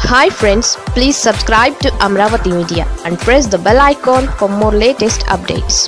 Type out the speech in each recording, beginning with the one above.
hi friends please subscribe to Amaravati media and press the bell icon for more latest updates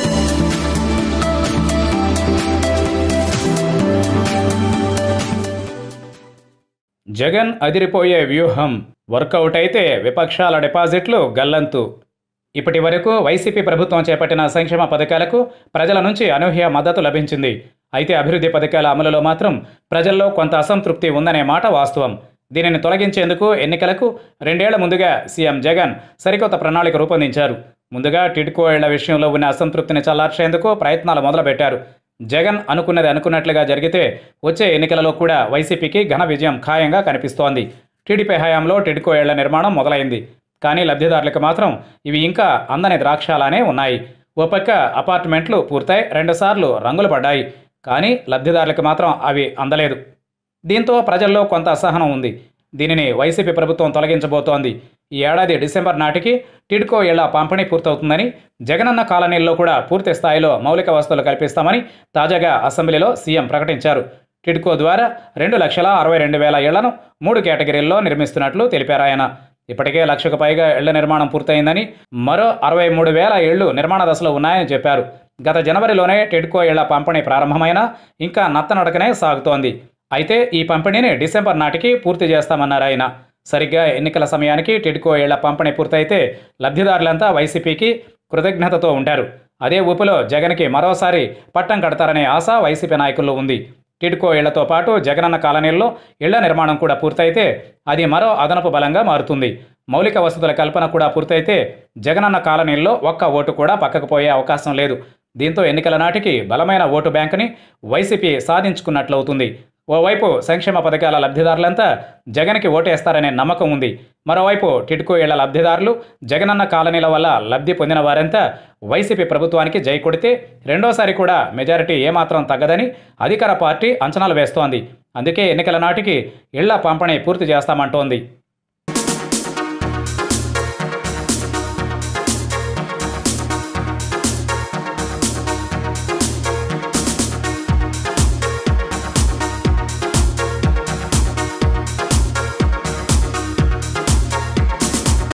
Jagan అదిరిపోయే వ్యూహం work out అయితే విపక్షాల డిపాజిట్లు గల్లంతు ఇప్పటి వరకు వైసీపీ ప్రభుత్వం చేపట్టిన సంక్షేమ పథకాలకు ప్రజల నుంచి అనూహ్య మద్దతు లభించింది అయితే అభివృద్ధి పథకాల అమలులో మాత్రం ప్రజల్లో కొంత అసంతృప్తి ఉందనే మాట వాస్తవం దీనిని తొలగించేందుకు ఎన్నికలకు రెండేళ్ల ముందుగా సీఎం జగన్ సరికొత్త ప్రణాళిక రూపొందించారు ముందుగా టిడ్కో ఇళ్ల విషయంలో ఉన్న అసంతృప్తిని చల్లార్చేందుకు ప్రయత్నాలు మొదలుపెట్టారు జగన్ అనుకున్నది అనుకున్నట్లుగా జరిగితే వచ్చే ఎన్నికలలో కూడా వైసీపీకి ఘన విజయం ఖాయంగా కనిపిస్తోంది టీడీపీ హయాంలో టిడ్కో ఇళ్ల నిర్మాణం మొదలైంది కానీ లబ్ధిదారులకు మాత్రం ఇవి ఇంకా అందని ద్రాక్షాలానే ఉన్నాయి ఓ పక్క అపార్ట్మెంట్లు పూర్తయి రెండుసార్లు రంగులు పడ్డాయి కానీ లబ్ధిదారులకు మాత్రం అవి అందలేదు దీంతో ప్రజల్లో కొంత అసహనం ఉంది దీనిని వైసీపీ ప్రభుత్వం తొలగించబోతోంది ఈ ఏడాది డిసెంబర్ నాటికి టిడ్కో ఇళ్ల పంపిణీ పూర్తవుతుందని జగనన్న కాలనీల్లో కూడా పూర్తి స్థాయిలో మౌలిక వసతులు కల్పిస్తామని తాజాగా అసెంబ్లీలో సీఎం ప్రకటించారు టిడ్కో ద్వారా రెండు లక్షల అరవై రెండు వేల ఇళ్లను మూడు కేటగిరీల్లో నిర్మిస్తున్నట్లు తెలిపారు ఆయన ఇప్పటికే లక్షకు పైగా ఇళ్ల నిర్మాణం పూర్తయిందని మరో అరవై మూడు వేల ఇళ్లు నిర్మాణ దశలో ఉన్నాయని చెప్పారు గత జనవరిలోనే టిడ్కో ఇళ్ల పంపిణీ ప్రారంభమైనా ఇంకా నత్తనడకనే సాగుతోంది అయితే ఈ పంపిణీని డిసెంబర్ నాటికి పూర్తి చేస్తామన్నారు ఆయన సరిగ్గా ఎన్నికల సమయానికి టిడ్కో ఇళ్ల పంపిణీ పూర్తయితే లబ్ధిదారులంతా వైసీపీకి కృతజ్ఞతతో ఉంటారు అదే ఊపులో జగన్కి మరోసారి పట్టం కడతారనే ఆశ వైసీపీ నాయకుల్లో ఉంది టిడ్కో ఇళ్లతో పాటు జగనన్న కాలనీల్లో ఇళ్ల నిర్మాణం కూడా పూర్తయితే అది మరో అదనపు బలంగా మారుతుంది మౌలిక వసతుల కల్పన కూడా పూర్తయితే జగనన్న కాలనీల్లో ఒక్క ఓటు కూడా పక్కకు పోయే అవకాశం లేదు దీంతో ఎన్నికల నాటికి బలమైన ఓటు బ్యాంకుని వైసీపీ సాధించుకున్నట్లవుతుంది ఓవైపు సంక్షేమ పథకాల లబ్ధిదారులంతా జగన్కి ఓటేస్తారనే నమ్మకం ఉంది మరోవైపు టిడ్కో ఇళ్ల లబ్ధిదారులు జగనన్న కాలనీల వల్ల లబ్ధి పొందిన వారంతా వైసీపీ ప్రభుత్వానికి జై కొడితే రెండోసారి కూడా మెజారిటీ ఏమాత్రం తగ్గదని అధికార పార్టీ అంచనాలు వేస్తోంది అందుకే ఎన్నికల నాటికి ఇళ్ల పంపిణీ పూర్తి చేస్తామంటోంది